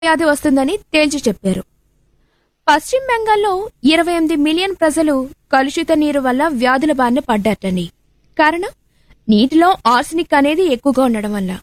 వ్యాధి వస్తుందని తేల్చి చెప్పారు పశ్చిమ బెంగాల్లో ఇరవై ఎనిమిది మిలియన్ ప్రజలు కలుషిత నీరు వల్ల వ్యాధుల బారిన పడ్డారటండి కారణం నీటిలో ఆర్సనిక్ అనేది ఎక్కువగా ఉండడం వల్ల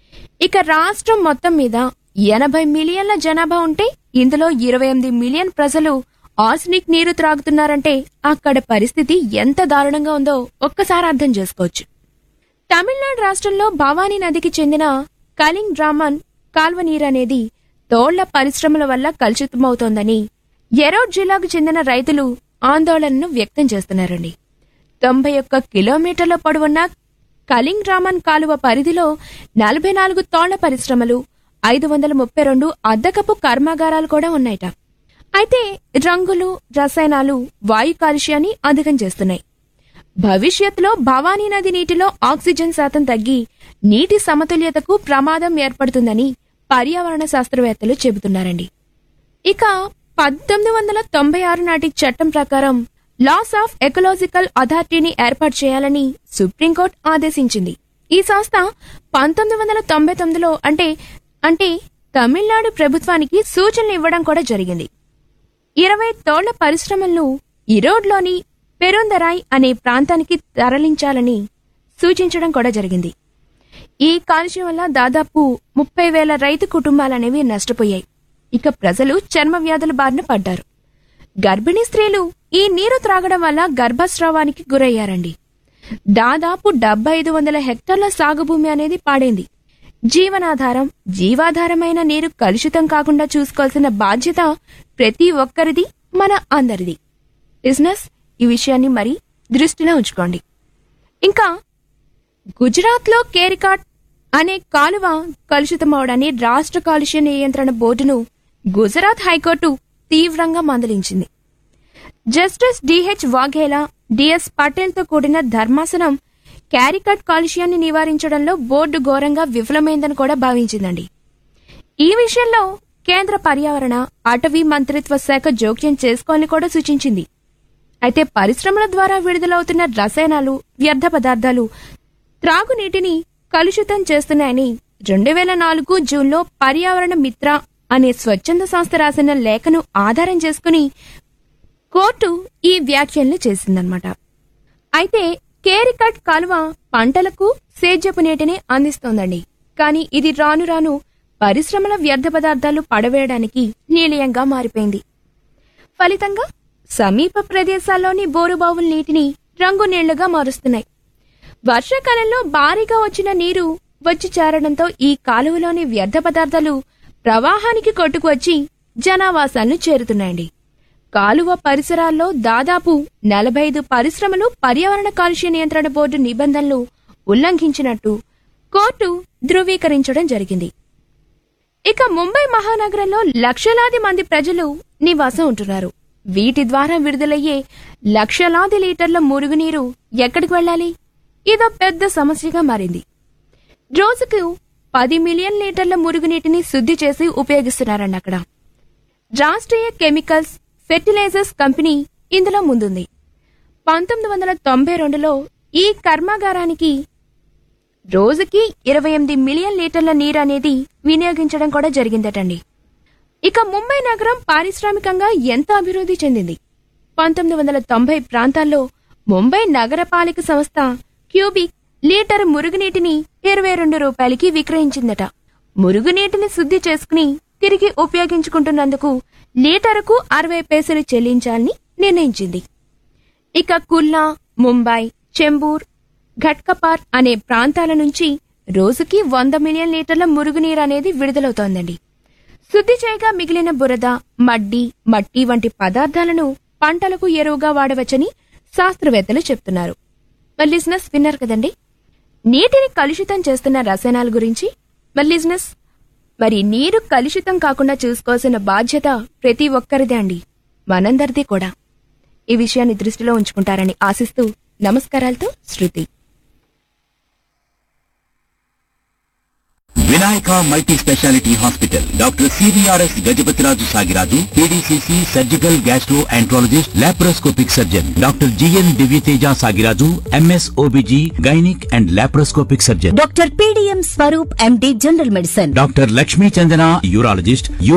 ఇక రాష్ట్రం మొత్తం మీద ఎనభై మిలియన్ల జనాభా ఉంటే ఇందులో ఇరవై ఎనిమిది మిలియన్ ప్రజలు ఆర్సనిక్ నీరు త్రాగుతున్నారంటే అక్కడ పరిస్థితి ఎంత దారుణంగా ఉందో ఒక్కసారి అర్థం చేసుకోవచ్చు తమిళనాడు రాష్ట్రంలో భవానీ నదికి చెందిన కలింగ్ డ్రామన్ కాల్వ నీరు అనేది తోళ్ల పరిశ్రమల వల్ల కలుషితమవుతోందని ఎరోడ్ జిల్లాకు చెందిన రైతులు ఆందోళనను వ్యక్తం చేస్తున్నారండి తొంభై ఒక్క కిలోమీటర్ల పొడవున్న కలింగ్ రామన్ కాలువ పరిధిలో నలభై నాలుగు తోళ్ల పరిశ్రమలు ఐదు వందల ముప్పై రెండు అద్దకపు కర్మాగారాలు కూడా ఉన్నాయట అయితే రంగులు రసాయనాలు వాయు కాలుష్యాన్ని అధికం చేస్తున్నాయి భవిష్యత్తులో భవానీ నది నీటిలో ఆక్సిజన్ శాతం తగ్గి నీటి సమతుల్యతకు ప్రమాదం ఏర్పడుతుందని పర్యావరణ శాస్త్రవేత్తలు చెబుతున్నారండి ఇక పద్దెనిమిది వందల తొంభై ఆరు నాటి చట్టం ప్రకారం లాస్ ఆఫ్ ఎకలాజికల్ అథారిటీని ఏర్పాటు చేయాలని సుప్రీంకోర్టు ఆదేశించింది ఈ సంస్థ పంతొమ్మిది వందల తొంభై తొమ్మిదిలో అంటే అంటే తమిళనాడు ప్రభుత్వానికి సూచనలు ఇవ్వడం కూడా జరిగింది ఇరవై తోళ్ల పరిశ్రమలను ఇరోడ్లోని పెరుందరాయ్ అనే ప్రాంతానికి తరలించాలని సూచించడం కూడా జరిగింది ఈ కాలుష్యం వల్ల దాదాపు ముప్పై వేల రైతు కుటుంబాలనేవి నష్టపోయాయి ఇక ప్రజలు చర్మ వ్యాధుల బారిన పడ్డారు గర్భిణీ స్త్రీలు ఈ నీరు త్రాగడం వల్ల గర్భస్రావానికి గురయ్యారండి దాదాపు డెబ్బై ఐదు వందల హెక్టార్ల సాగు భూమి అనేది పాడైంది జీవనాధారం జీవాధారమైన నీరు కలుషితం కాకుండా చూసుకోవాల్సిన బాధ్యత ప్రతి ఒక్కరిది మన అందరిది బిజినెస్ ఈ విషయాన్ని మరి దృష్టిలో ఉంచుకోండి ఇంకా గుజరాత్లో కేరికాట్ అనే కాలువ కలుషితమవడాన్ని రాష్ట్ర కాలుష్య నియంత్రణ బోర్డును గుజరాత్ హైకోర్టు తీవ్రంగా మందలించింది జస్టిస్ డిహెచ్ వాఘేలా డిఎస్ పటేల్తో కూడిన ధర్మాసనం క్యారికట్ కాలుష్యాన్ని నివారించడంలో బోర్డు ఘోరంగా విఫలమైందని కూడా భావించిందండి ఈ విషయంలో కేంద్ర పర్యావరణ అటవీ మంత్రిత్వ శాఖ జోక్యం చేసుకోవాలని కూడా సూచించింది అయితే పరిశ్రమల ద్వారా విడుదలవుతున్న రసాయనాలు వ్యర్థ పదార్థాలు త్రాగునీటిని కలుషితం చేస్తున్నాయని రెండు వేల నాలుగు జూన్లో పర్యావరణ మిత్ర అనే స్వచ్ఛంద సంస్థ రాసిన లేఖను ఆధారం చేసుకుని కోర్టు ఈ వ్యాఖ్యలు చేసిందన్నమాట అయితే కేరికట్ కాలువ పంటలకు సేద్యపు నీటిని అందిస్తోందండి కానీ ఇది రాను రాను పరిశ్రమల వ్యర్థ పదార్థాలు పడవేయడానికి నిలయంగా మారిపోయింది ఫలితంగా సమీప ప్రదేశాల్లోని బోరుబావుల నీటిని రంగు నీళ్లుగా మారుస్తున్నాయి వర్షాకాలంలో భారీగా వచ్చిన నీరు వచ్చి చేరడంతో ఈ కాలువలోని వ్యర్థ పదార్థాలు ప్రవాహానికి కొట్టుకువచ్చి జనావాసాలను చేరుతున్నాయండి కాలువ పరిసరాల్లో దాదాపు నలభై ఐదు పరిశ్రమలు పర్యావరణ కాలుష్య నియంత్రణ బోర్డు నిబంధనలు ఉల్లంఘించినట్టు కోర్టు ధృవీకరించడం జరిగింది ఇక ముంబై మహానగరంలో లక్షలాది మంది ప్రజలు నివాసం ఉంటున్నారు వీటి ద్వారా విడుదలయ్యే లక్షలాది లీటర్ల మురుగునీరు ఎక్కడికి వెళ్ళాలి ఇదో పెద్ద సమస్యగా మారింది రోజుకు పది మిలియన్ లీటర్ల మురుగునీటిని శుద్ధి చేసి ఉపయోగిస్తున్నారండి అక్కడ రాష్ట్రీయ కెమికల్స్ ఫెర్టిలైజర్స్ కంపెనీ ఇందులో ముందుంది పంతొమ్మిది వందల తొంభై రెండులో ఈ కర్మాగారానికి రోజుకి ఇరవై ఎనిమిది మిలియన్ లీటర్ల నీరు అనేది వినియోగించడం కూడా జరిగిందటండి ఇక ముంబై నగరం పారిశ్రామికంగా ఎంత అభివృద్ధి చెందింది పంతొమ్మిది వందల తొంభై ప్రాంతాల్లో ముంబై నగరపాలిక సంస్థ క్యూబిక్ లీటర్ మురుగునీటిని ఇరవై రెండు రూపాయలకి విక్రయించిందట మురుగునీటిని శుద్ధి చేసుకుని తిరిగి ఉపయోగించుకుంటున్నందుకు లీటరుకు అరవై పైసలు చెల్లించాలని నిర్ణయించింది ఇక కుల్లా ముంబై చెంబూర్ ఘట్కపార్ అనే ప్రాంతాల నుంచి రోజుకి వంద మిలియన్ లీటర్ల మురుగునీరు అనేది విడుదలవుతోందండి శుద్ధి చేయగా మిగిలిన బురద మడ్డి మట్టి వంటి పదార్థాలను పంటలకు ఎరువుగా వాడవచ్చని శాస్త్రవేత్తలు చెప్తున్నారు మరి లిజినెస్ విన్నారు కదండి నీటిని కలుషితం చేస్తున్న రసాయనాల గురించి మరి లిజినెస్ మరి నీరు కలుషితం కాకుండా చూసుకోవాల్సిన బాధ్యత ప్రతి ఒక్కరిదే అండి మనందరిది కూడా ఈ విషయాన్ని దృష్టిలో ఉంచుకుంటారని ఆశిస్తూ నమస్కారాలతో Shruti Vinayaka multi speciality hospital doctor CVRS Gajapathiraju Sagiraju PDCC surgical gastroenterologist laparoscopic surgeon doctor GN Divyateja Sagiraju MS OBG gynaec and laparoscopic surgeon doctor PDM Swaroop MD general medicine doctor Lakshmi Chandana urologist